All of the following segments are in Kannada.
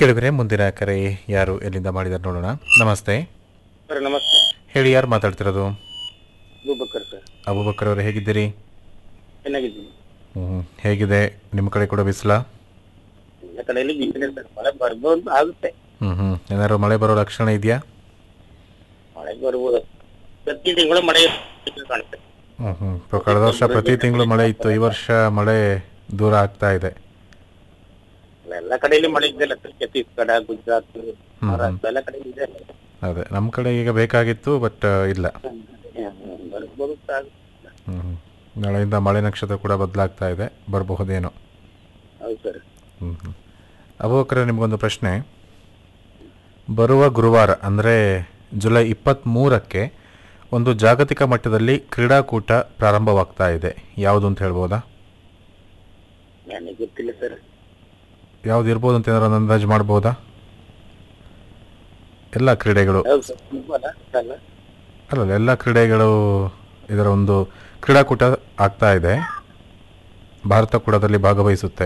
ಕೇಳಿದ್ರೆ ಮುಂದಿನ ಕರೆ ಯಾರು ಎಲ್ಲಿಂದ ಮಾಡಿದಾರೆ ನೋಡೋಣ ನಮಸ್ತೆ ಸರ್ ನಮಸ್ತೆ ಹೇಳಿ ಯಾರು ಮಾತಾಡ್ತಿರೋದು ಅಬೂಬಕರ್ ಸರ್ ಅಬೂಬಕರ್ ಅವರು ಹೇಗಿದ್ದೀರಿ ಚೆನ್ನಾಗಿದ್ದೀನಿ ಹ್ಮ್, ಹೇಗಿದೆ ನಿಮ್ಮ ಕಡೆ ಕೂಡ ಬಿಸಿಲ ಎಲ್ಲ ಕಡೆಯಲ್ಲಿ ಬಿಸಿಲೇ ಸರ್ ಮಳೆ ಬರ್ಬೋದು ಆಗುತ್ತೆ ಹ್ಮ್ ಹ್ಮ್ ಏನಾದ್ರು ಮಳೆ ಬರೋ ಲಕ್ಷಣ ಇದೆಯಾ ಮಳೆ ಬರ್ಬೋದು ಪ್ರತಿ ತಿಂಗಳು ಮಳೆ ಕಾಣುತ್ತೆ ಹ್ಮ್ ಹ್ಮ್ இப்போ ಕಳೆದ ವರ್ಷ ಪ್ರತಿ ತಿಂಗಳು ಮಳೆ ಇತ್ತು ಈ ವರ್ಷ ಮಳೆ ದೂರ ಆಗ್ತಾ ಇದೆ ಎಲ್ಲ ಕಡೆಯಲ್ಲಿ ಮಳೆ ಇದೆಯಲ್ಲ ಸರ್ ಛತ್ತೀಸ್ಗಢ ಗುಜರಾತ್ ಮಹಾರಾಷ್ಟ್ರ ಎಲ್ಲ ಕಡೆ ಇದೆ ಅದೇ ನಮ್ಮ ಕಡೆ ಈಗ ಬೇಕಾಗಿತ್ತು ಬಟ್ ಇಲ್ಲ ಬರ್ಬೋದು ಸರ್ ಆಗುತ್ತೆ. ಹ್ಮ್ ಹ್ಮ್. ನಾಳೆಯಿಂದ ಮಳೆ ನಕ್ಷತ್ರ ಕೂಡ ಬದಲಾಗ್ತಾ ಇದೆ ಬರಬಹುದೇನೋ ಹೌದು ಸರ್ ಹ್ಮ್ ಹ್ಮ್. ಅಬೂಬಕರ್ ನಿಮಗೊಂದು ಪ್ರಶ್ನೆ ಬರುವ ಗುರುವಾರ ಅಂದರೆ ಜುಲೈ ಇಪ್ಪತ್ತ್ಮೂರಕ್ಕೆ ಒಂದು ಜಾಗತಿಕ ಮಟ್ಟದಲ್ಲಿ ಕ್ರೀಡಾಕೂಟ ಪ್ರಾರಂಭವಾಗ್ತಾ ಇದೆ ಯಾವುದು ಅಂತ ಹೇಳ್ಬೋದಾ ನನಗೆ ಗೊತ್ತಿಲ್ಲ ಸರ್ ಯಾವ್ದು ಇರ್ಬೋದು ಅಂತ ಏನಾದ್ರು ಅಂದಾಜು ಮಾಡ್ಬೋದಾ ಎಲ್ಲ ಕ್ರೀಡೆಗಳು ಹೌದು ಸರ್ ಅಲ್ಲ ಅಲ್ಲ ಅಲ್ಲ ಎಲ್ಲ ಕ್ರೀಡೆಗಳು ಇದರ ಒಂದು ಕ್ರೀಡಾಕೂಟ ಆಗ್ತಾ ಇದೆ ಭಾರತ ಕೂಡ ಅದರಲ್ಲಿ ಭಾಗವಹಿಸುತ್ತೆ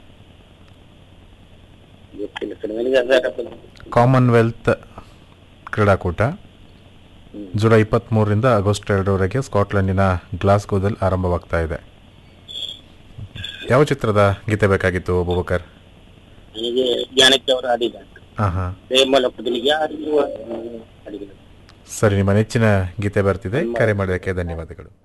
ಗೊತ್ತಿಲ್ಲ ಸರ್ ನನಗೆ ಅದರ ಬಗ್ಗೆ ಕಾಮನ್ವೆಲ್ತ್ ಕ್ರೀಡಾಕೂಟ ಜುಲೈ ಇಪ್ಪತ್ತ್ಮೂರರಿಂದ ಆಗಸ್ಟ್ ಎರಡರವರೆಗೆ ಸ್ಕಾಟ್ಲೆಂಡಿನ ಗ್ಲಾಸ್ಗೋದಲ್ಲಿ ಆರಂಭವಾಗ್ತಾ ಇದೆ ಯಾವ ಚಿತ್ರದ ಗೀತೆ ಬೇಕಾಗಿತ್ತು ಅಬೂಬಕರ್ ನನಗೆ ಜ್ಞಾನಕ್ಕೆ ಅವರು ಆಡಿದ ಹಾಂ ಹಾಂ ಪ್ರೇಮಲ ಪದನಿಗೆ ಆಡಿದ ಅಡಿಗೆ ಸರಿ ನಿಮ್ಮ ನೆಚ್ಚಿನ ಗೀತೆ ಬರ್ತಿದೆ ಕರೆ ಮಾಡೋದಕ್ಕೆ ಧನ್ಯವಾದಗಳು